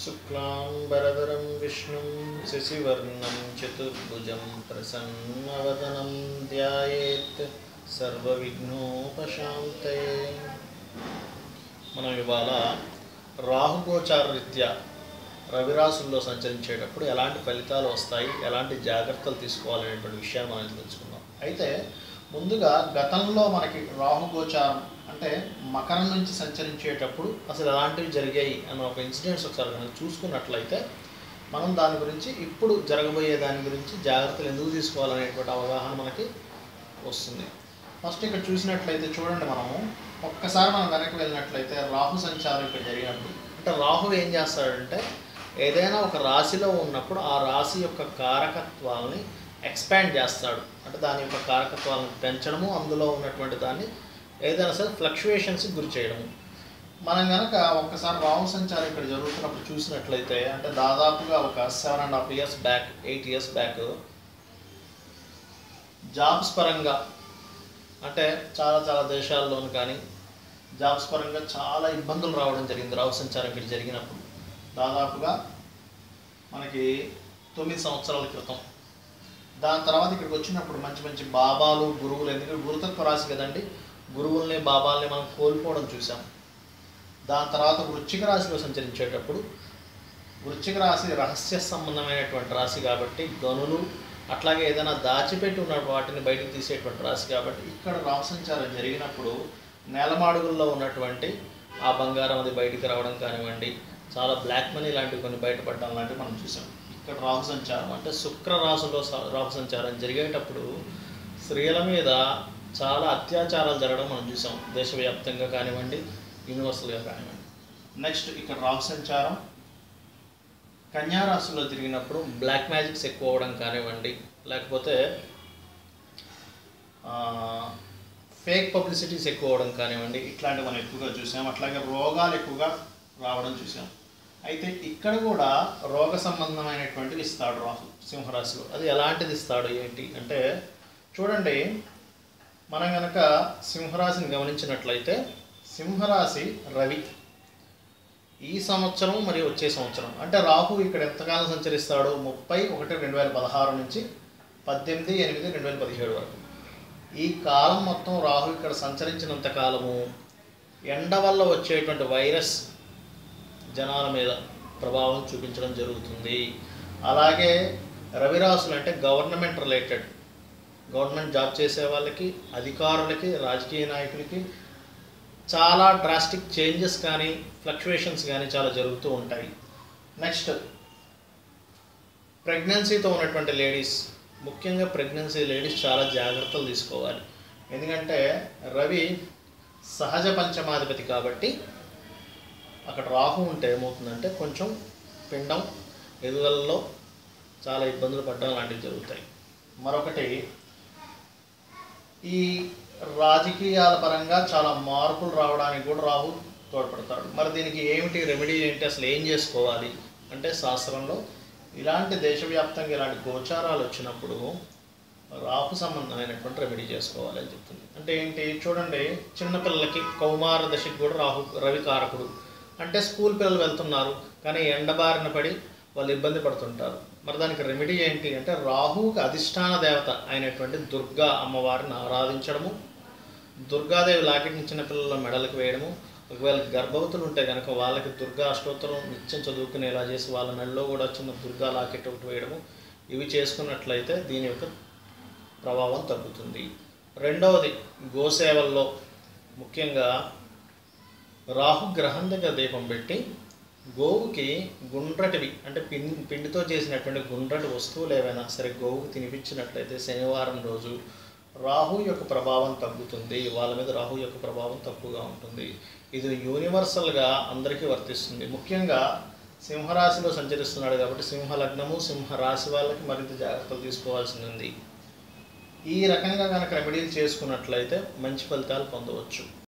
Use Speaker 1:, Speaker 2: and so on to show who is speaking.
Speaker 1: శుక్లాంబరధరం విష్ణుం శశివర్ణం చతుర్భుజం ప్రసన్నవదనం ధ్యాయేత్ సర్వవిఘ్నోపశాంతయే మనం ఇవాళ రాహుగోచార రీత్యా రవిరాశుల్లో సంచరించేటప్పుడు ఎలాంటి ఫలితాలు వస్తాయి ఎలాంటి జాగ్రత్తలు తీసుకోవాలనేటువంటి విషయాన్ని మనం తెలుసుకుందాం అయితే ముందుగా గతంలో మనకి రాహుగోచారం అంటే మకరం నుంచి సంచరించేటప్పుడు అసలు ఎలాంటివి జరిగాయి అన్న ఒక ఇన్సిడెంట్స్ ఒకసారి కనుక చూసుకున్నట్లయితే మనం దాని గురించి ఇప్పుడు జరగబోయే దాని గురించి జాగ్రత్తలు ఎందుకు తీసుకోవాలనేటువంటి అవగాహన మనకి వస్తుంది ఫస్ట్ ఇక్కడ చూసినట్లయితే చూడండి మనము ఒక్కసారి మనం వెనక్కి వెళ్ళినట్లయితే రాహు సంచారం ఇక్కడ జరిగినప్పుడు అంటే రాహు ఏం చేస్తాడంటే ఏదైనా ఒక రాశిలో ఉన్నప్పుడు ఆ రాశి యొక్క కారకత్వాలని ఎక్స్పాండ్ చేస్తాడు అంటే దాని యొక్క కారకత్వాలను పెంచడము అందులో ఉన్నటువంటి దాన్ని ఏదైనా సరే ఫ్లక్చుయేషన్స్కి గురి చేయడము మనం కనుక ఒక్కసారి రాహు సంచారం ఇక్కడ జరుగుతున్నప్పుడు చూసినట్లయితే అంటే దాదాపుగా ఒక seven and half years back eight years back jobs పరంగా అంటే చాలా చాలా దేశాల్లోనూ కానీ జాబ్స్ పరంగా చాలా ఇబ్బందులు రావడం జరిగింది రాహు సంచారం ఇక్కడ జరిగినప్పుడు దాదాపుగా మనకి తొమ్మిది సంవత్సరాల క్రితం దాని తర్వాత ఇక్కడికి వచ్చినప్పుడు మంచి మంచి బాబాలు గురువులు ఎందుకంటే గురుతత్వ రాశి కదండి గురువుల్ని బాబాల్ని మనం కోల్పోవడం చూసాం దాని తర్వాత వృశ్చిక రాశిలో సంచరించేటప్పుడు వృశ్చిక రాశి రహస్య సంబంధమైనటువంటి రాశి కాబట్టి గనులు అట్లాగే ఏదైనా దాచిపెట్టి ఉన్న వాటిని బయటకు తీసేటువంటి రాశి కాబట్టి ఇక్కడ రాహు సంచారం జరిగినప్పుడు నేలమాడుగుల్లో ఉన్నటువంటి ఆ బంగారం అది బయటికి రావడం కానివ్వండి చాలా బ్లాక్ మనీ లాంటివి కొన్ని బయటపడడం లాంటివి మనం చూసాం ఇక్కడ రాహు సంచారం అంటే శుక్ర రాశిలో స- రాహు సంచారం జరిగేటప్పుడు స్త్రీల మీద చాలా అత్యాచారాలు జరగడం మనం చూసాం దేశవ్యాప్తంగా కానివ్వండి యూనివర్సల్గా కానివ్వండి నెక్స్ట్ ఇక్కడ రాహు సంచారం కన్యా రాశిలో తిరిగినప్పుడు బ్లాక్ మ్యాజిక్స్ ఎక్కువ అవ్వడం కానివ్వండి లేకపోతే ఫేక్ పబ్లిసిటీస్ ఎక్కువ అవ్వడం కానివ్వండి ఇట్లాంటివి మనం ఎక్కువగా చూసాం అట్లాగే రోగాలు ఎక్కువగా రావడం చూసాం అయితే ఇక్కడ కూడా రోగ సంబంధమైనటువంటివి ఇస్తాడు రాహు సింహరాశిలో అది ఎలాంటిది ఇస్తాడు ఏంటి అంటే చూడండి మనం కనుక సింహరాశిని గమనించినట్లయితే సింహరాశి రవి ఈ సంవత్సరం మరియు వచ్చే సంవత్సరం అంటే రాహు ఇక్కడ ఎంతకాలం సంచరిస్తాడు ముప్పై ఒకటి రెండు వేల పదహారు నుంచి పద్దెనిమిది ఎనిమిది రెండు వేల పదిహేడు వరకు ఈ కాలం మొత్తం రాహు ఇక్కడ సంచరించినంత కాలము ఎండ వల్ల వచ్చేటువంటి వైరస్ జనాల మీద ప్రభావం చూపించడం జరుగుతుంది అలాగే రవిరాశులు అంటే గవర్నమెంట్ రిలేటెడ్ గవర్నమెంట్ జాబ్ చేసే వాళ్ళకి అధికారులకి రాజకీయ నాయకులకి చాలా డ్రాస్టిక్ చేంజెస్ కానీ ఫ్లక్చువేషన్స్ కానీ చాలా జరుగుతూ ఉంటాయి నెక్స్ట్ ప్రెగ్నెన్సీతో ఉన్నటువంటి లేడీస్ ముఖ్యంగా ప్రెగ్నెన్సీ లేడీస్ చాలా జాగ్రత్తలు తీసుకోవాలి ఎందుకంటే రవి సహజ పంచమాధిపతి కాబట్టి అక్కడ రాహు ఉంటే ఏమవుతుందంటే కొంచెం పిండం ఎదుగుదలలో చాలా ఇబ్బందులు పడడం లాంటివి జరుగుతాయి మరొకటి ఈ రాజకీయాల పరంగా చాలా మార్పులు రావడానికి కూడా రాహు తోడ్పడతాడు మరి దీనికి ఏమిటి రెమెడీ ఏంటి అసలు ఏం చేసుకోవాలి అంటే శాస్త్రంలో ఇలాంటి దేశవ్యాప్తంగా ఇలాంటి గోచారాలు వచ్చినప్పుడు రాహు సంబంధమైనటువంటి రెమెడీ చేసుకోవాలి అని చెప్తుంది అంటే ఏంటి చూడండి చిన్నపిల్లలకి కౌమార దశకి కూడా రాహు రవి కారకుడు అంటే స్కూల్ పిల్లలు వెళ్తున్నారు కానీ ఎండబారిన పడి వాళ్ళు ఇబ్బంది పడుతుంటారు మరి దానికి రెమెడీ ఏంటి అంటే రాహువుకి అధిష్టాన దేవత అయినటువంటి దుర్గా అమ్మవారిని ఆరాధించడము దుర్గాదేవి లాకెట్ని చిన్నపిల్లల మెడలకు వేయడము ఒకవేళ గర్భవతులు ఉంటే కనుక వాళ్ళకి దుర్గా అష్టోత్తరం నిత్యం చదువుకునేలా చేసి వాళ్ళ మెడలో కూడా చిన్న దుర్గా లాకెట్ ఒకటి వేయడము ఇవి చేసుకున్నట్లయితే దీని యొక్క ప్రభావం తగ్గుతుంది రెండవది గోసేవల్లో ముఖ్యంగా రాహు గ్రహం దగ్గర దీపం పెట్టి గోవుకి గుండ్రటివి అంటే పిండి పిండితో చేసినటువంటి గుండ్రటి వస్తువులు ఏవైనా సరే గోవుకి తినిపించినట్లయితే శనివారం రోజు రాహు యొక్క ప్రభావం తగ్గుతుంది వాళ్ళ మీద రాహు యొక్క ప్రభావం తక్కువగా ఉంటుంది ఇది యూనివర్సల్గా అందరికీ వర్తిస్తుంది ముఖ్యంగా సింహరాశిలో సంచరిస్తున్నాడు కాబట్టి సింహ లగ్నము సింహ రాశి వాళ్ళకి మరింత జాగ్రత్తలు తీసుకోవాల్సి ఉంది ఈ రకంగా కనుక రెమెడీలు చేసుకున్నట్లయితే మంచి ఫలితాలు పొందవచ్చు